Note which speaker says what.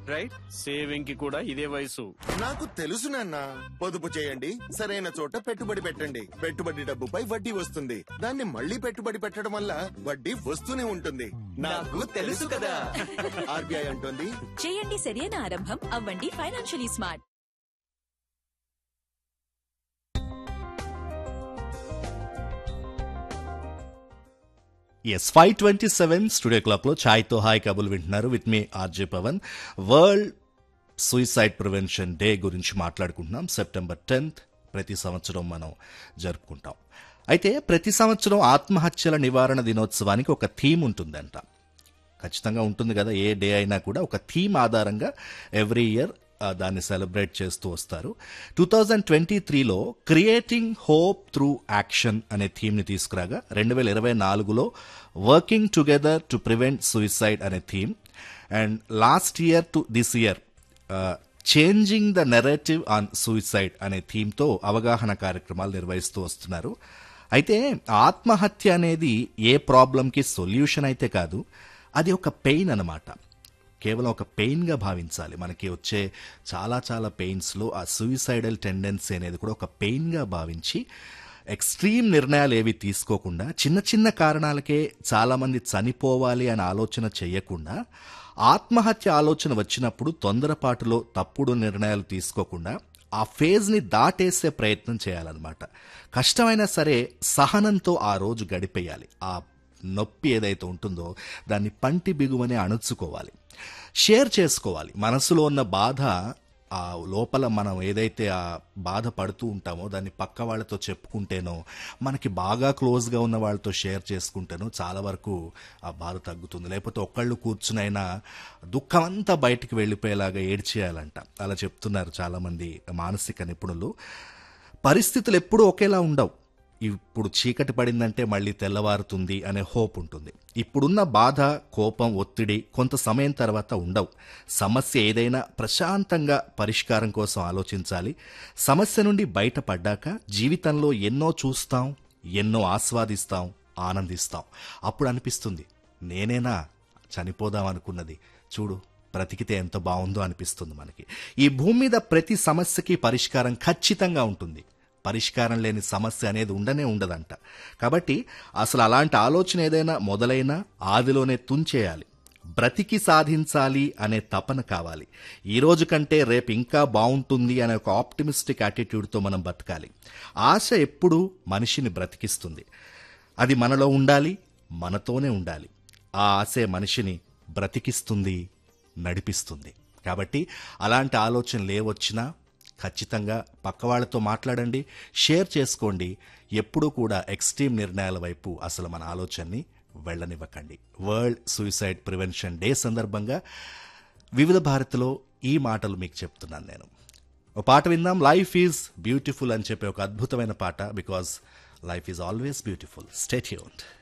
Speaker 1: right saving కి కూడా ఇదే వయసు
Speaker 2: నాకు తెలుసు నాన్న పొదుపు చేయండి సరైన చోట పెట్టుబడి పెట్టండి పెట్టుబడి డబ్బుపై వడ్డీ వస్తుంది దాన్ని మళ్ళీ పెట్టుబడి పెట్టడం వల్ల వడ్డీ వస్తూనే ఉంటుంది నాకు తెలుసు కదా ఆర్బీఐ అంటుంది
Speaker 3: చేయండి సరైన ఆరంభం అవ్వండి financially smart
Speaker 4: S five twenty seven studio క్లాక్లో ఛాయ్తో హాయ్ కబుల్ వింటున్నారు విత్ మీ RJ Pavan world suicide prevention day గురించి మాట్లాడుకుంటున్నాం సెప్టెంబర్ టెన్త్ ప్రతి సంవత్సరం మనం జరుపుకుంటాం అయితే ప్రతి సంవత్సరం ఆత్మహత్యల నివారణ దినోత్సవానికి ఒక థీమ్ ఉంటుందంట ఖచ్చితంగా ఉంటుంది కదా ఏ డే అయినా కూడా ఒక థీమ్ ఆధారంగా ఎవ్రీ ఇయర్ దాన్ని సెలబ్రేట్ చేస్తూ వస్తారు టూ థౌజండ్ ట్వంటీ త్రీలో క్రియేటింగ్ హోప్ త్రూ యాక్షన్ అనే థీమ్ని తీసుకురాగా రెండు వేల ఇరవై నాలుగులో working together to prevent suicide అనే theme and last year to this year changing the narrative on suicide అనే థీమ్తో అవగాహన కార్యక్రమాలు నిర్వహిస్తూ వస్తున్నారు అయితే ఆత్మహత్య అనేది ఏ ప్రాబ్లంకి సొల్యూషన్ అయితే కాదు అది ఒక పెయిన్ అన్నమాట కేవలం ఒక పెయిన్గా భావించాలి మనకి వచ్చే చాలా చాలా పెయిన్స్లో ఆ సూయిసైడల్ టెండెన్సీ అనేది కూడా ఒక పెయిన్గా భావించి ఎక్స్ట్రీమ్ నిర్ణయాలు ఏవి తీసుకోకుండా చిన్న చిన్న కారణాలకే చాలామంది చనిపోవాలి అనే ఆలోచన చేయకుండా ఆత్మహత్య ఆలోచన వచ్చినప్పుడు తొందరపాటులో తప్పుడు నిర్ణయాలు తీసుకోకుండా ఆ ఫేజ్ని దాటేసే ప్రయత్నం చేయాలన్నమాట కష్టమైనా సరే సహనంతో ఆ రోజు గడిపేయాలి ఆ నొప్పి ఏదైతే ఉంటుందో దాన్ని పంటి బిగువనే అణుచుకోవాలి షేర్ చేసుకోవాలి మనసులో ఉన్న బాధ ఆ లోపల మనం ఏదైతే ఆ బాధ పడుతూ ఉంటామో దాన్ని పక్క వాళ్ళతో చెప్పుకుంటేనో మనకి బాగా క్లోజ్గా ఉన్న వాళ్ళతో షేర్ చేసుకుంటేనో చాలా వరకు ఆ బాధ తగ్గుతుంది లేకపోతే ఒక్కళ్ళు కూర్చునైనా దుఃఖం అంతా బయటికి వెళ్ళిపోయేలాగా ఏడ్చేయాలంట అలా చెప్తున్నారు చాలామంది మానసిక నిపుణులు పరిస్థితులు ఎప్పుడూ ఒకేలా ఉండవు ఇప్పుడు చీకటి పడిందంటే మళ్ళీ తెల్లవారుతుంది అనే హోప్ ఉంటుంది ఇప్పుడున్న బాధ కోపం ఒత్తిడి కొంత సమయం తర్వాత ఉండవు సమస్య ఏదైనా ప్రశాంతంగా పరిష్కారం కోసం ఆలోచించాలి సమస్య నుండి బయటపడ్డాక జీవితంలో ఎన్నో చూస్తాం ఎన్నో ఆస్వాదిస్తాం ఆనందిస్తాం అప్పుడు అనిపిస్తుంది నేనేనా చనిపోదాం అనుకున్నది చూడు బ్రతికితే ఎంత బాగుందో అనిపిస్తుంది మనకి ఈ భూమి మీద ప్రతి సమస్యకి పరిష్కారం ఖచ్చితంగా ఉంటుంది పరిష్కారం లేని సమస్య అనేది ఉండనే ఉండదంట కాబట్టి అసలు అలాంటి ఆలోచన ఏదైనా మొదలైనా ఆదిలోనే తుంచేయాలి బ్రతికి సాధించాలి అనే తపన కావాలి ఈ రోజు కంటే రేపు ఇంకా బాగుంటుంది అనే ఒక ఆప్టిమిస్టిక్ యాటిట్యూడ్తో మనం బతకాలి ఆశ ఎప్పుడూ మనిషిని బ్రతికిస్తుంది అది మనలో ఉండాలి మనతోనే ఉండాలి ఆ ఆశే మనిషిని బ్రతికిస్తుంది నడిపిస్తుంది కాబట్టి అలాంటి ఆలోచనలు ఏవొచ్చినా ఖచ్చితంగా పక్కవాళ్లతో మాట్లాడండి షేర్ చేసుకోండి ఎప్పుడూ కూడా ఎక్స్ట్రీమ్ నిర్ణయాల వైపు అసలు మన ఆలోచనని వెళ్ళనివ్వకండి వరల్డ్ సూయిసైడ్ ప్రివెన్షన్ డే సందర్భంగా వివిధ భారతిలో ఈ మాటలు మీకు చెప్తున్నాను నేను ఒక పాట విందాం లైఫ్ ఈజ్ బ్యూటిఫుల్ అని చెప్పే ఒక అద్భుతమైన పాట because life is always beautiful stay tuned